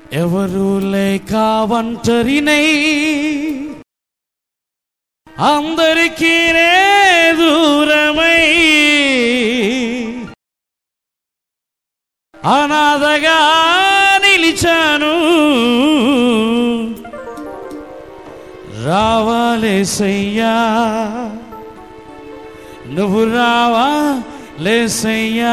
ఎవరు లేక ఒంటరినై అందరికీ నే దూరమై అనాథగా నిలిచాను రావాలేసయ్యా నువ్వు రావా లేసయ్యా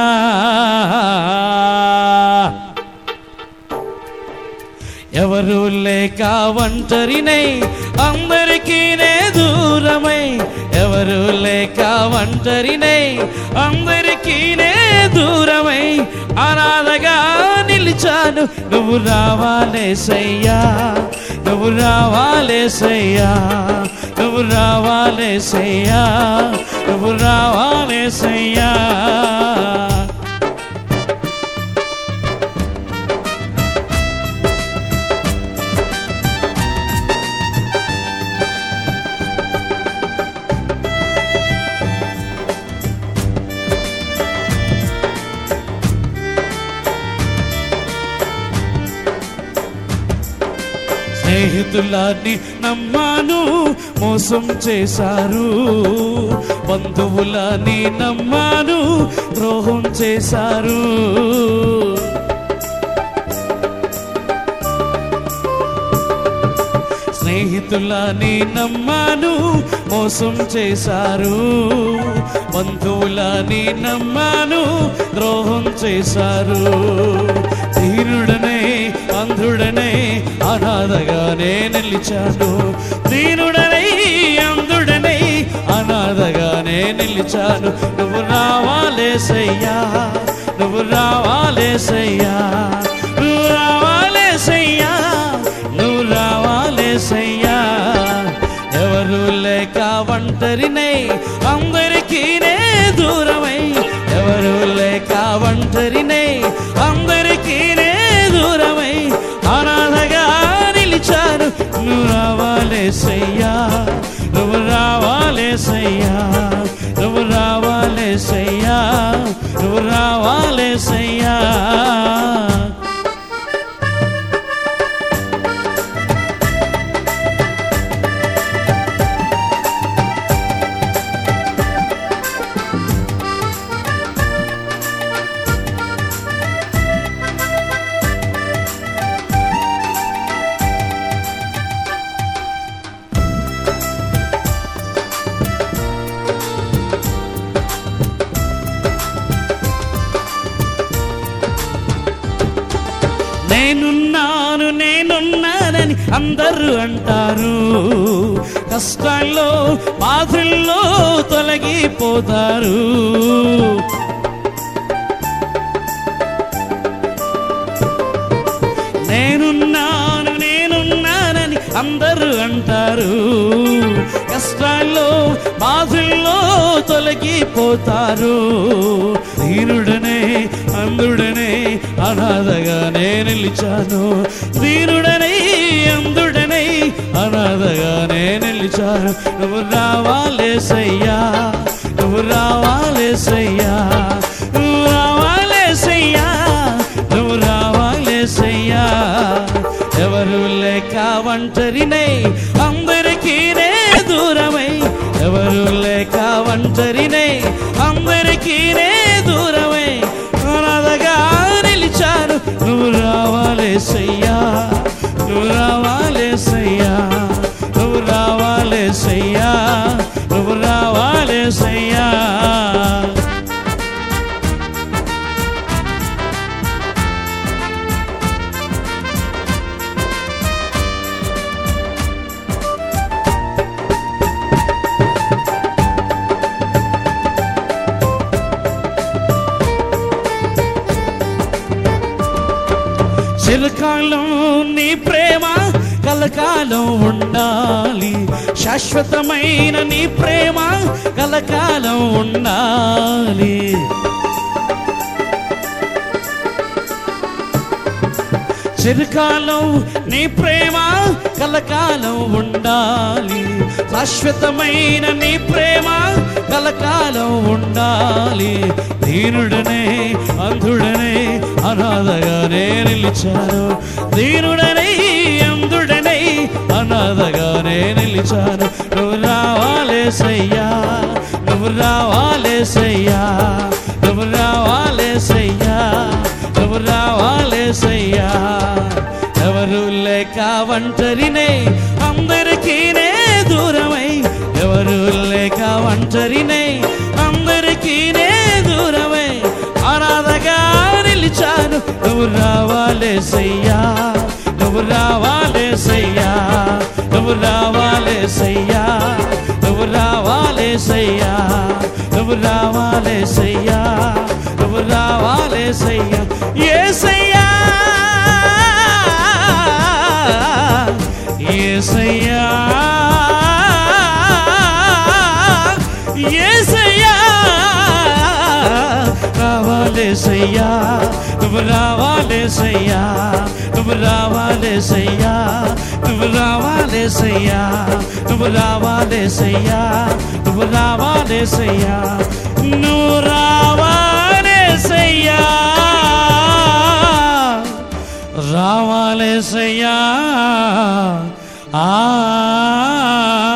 ఎవరు లేక ఒంటరినై అందరికీ నే దూరమై ఎవరు లేక ఒంటరినై అందరికీ నే దూరమై అనాథగా నిలిచాను నువ్వు రావాలేసయ్యా నువ్వు రావాలేసయ్యా నువ్వు రావాలేసయ్యా నువ్వు రావాలేసయ్యా స్నేహితులాన్ని నమ్మాను మోసం చేశారు బంధువులని నమ్మాను ద్రోహం చేశారు స్నేహితులని నమ్మాను మోసం చేశారు బంధువులని నమ్మాను ద్రోహం చేశారు దీనుడనే అంధుడనే అనాథగానే నిలిచాను దీనుడనై అంధుడనై అనాథగానే నిలిచాను నువ్వు రావాలేసయ్యా నువ్వు రావాలేసయ్యా నువ్వు రావాలేసయ్యా నువ్వు రావాలేసయ్యా ఎవరు లేక ఒంటరినై అందరికీ నే దూరమై ఎవరు లేక ఒంటరినై అందరికీ నే దూరమై అనాథగా నిలిచాను నువ్వు రావాలేసయ్యా నువ్వు రావాలేసయ్యా నువ్వు రావాలేసయ్యా నువ్వు రావాలేసయ్యా నేనున్నాను నేనున్నానని అందరూ అంటారు కష్టాల్లో బాధల్లో తొలగిపోతారు నేనున్నాను నేనున్నానని అందరూ అంటారు కష్టాల్లో బాధల్లో తొలగిపోతారు దీనుడనే అందుడనే అనాథగానే నిలిచాను దీనుడనై అందుడనై అనాథగానే నిలిచాను నువ్వు రావాలేసయ్యా నువ్వు రావాలేసయ్యా నువ్వు రావాలేసయ్యా నువ్వు రావాలేసయ్యా ఎవరు లేక ఒంటరినై అందరికీ నే దూరమై ఎవరు లేక ఒంటరినై అందరికీ నే దూరమై అనాథగా నిలిచాను నువ్వు రావాలేసయ్యా నువ్వు రావాలేసయ్యా నువ్వు రావాలేసయ్యా నువ్వు రావాలేసయ్యా చిరకాలం నీ ప్రేమ కలకాలం ఉండాలి శాశ్వతమైన నీ ప్రేమ కలకాలం ఉండాలి చిరకాలం నీ ప్రేమ కలకాలం ఉండాలి శాశ్వతమైన నీ ప్రేమ కలకాలం ఉండాలి దీనుడనే అంధుడనే అనాథగానే నిలిచాను దీనుడనై అందుడనై అనాథగానే నిలిచాను నువ్వు రావాలేసయ్యా నువ్వు రావాలేసయ్యా నువ్వు రావాలేసయ్యా నువ్వు రావాలేసయ్యా ఎవరు లేక ఒంటరినే అందరికీ నే దూరమై ఎవరు లేక ఒంటరినే అందరికీ నే దూరమై అనాథగా నిలిచాను నువ్వు రావాలేసయ్యా నువ్వు రావాలేసయ్యా నువ్వు రావాలేసయ్యా నువ్వు రావాలేసయ్యా నువ్వు రావాలేసయ్యా నువ్వు రావాలేసయ్యా ఏసయ్యా ఏసయ్యా ఏసయ్యా రావాలేసయ్యా నువ్వు రావాలేసయ్యా నువ్వు రావాలేసయ్యా నువ్వు రావాలేసయ్యా నువ్వు రావాలేసయ్యా నువ్వు రావాలేసయ్యా నువ్వు రావాలేసయ్యా రావాలేసయ్యా ఆ